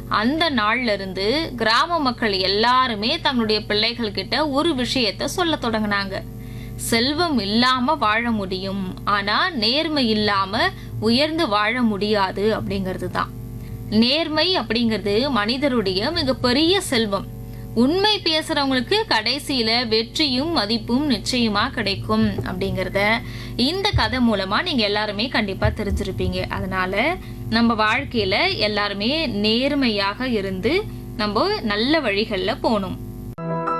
அந்த நாள்ல இருந்து கிராம மக்கள் எல்லாருமே தங்களுடைய பிள்ளைகள் கிட்ட ஒரு விஷயத்த சொல்ல தொடங்கினாங்க செல்வம் இல்லாம வாழ முடியும் ஆனா நேர்மை இல்லாம உயர்ந்து வாழ முடியாது அப்படிங்கிறது தான் நேர்மை அப்படிங்கிறது மனிதருடைய மிகப்பெரிய செல்வம் உண்மை பேசுறவங்களுக்கு கடைசியில வெற்றியும் மதிப்பும் நிச்சயமா கிடைக்கும் அப்படிங்கிறத இந்த கதை மூலமா நீங்க எல்லாருமே கண்டிப்பா தெரிஞ்சிருப்பீங்க அதனால நம்ம வாழ்க்கையில எல்லாருமே நேர்மையாக இருந்து நம்ம நல்ல வழிகள்ல போகணும்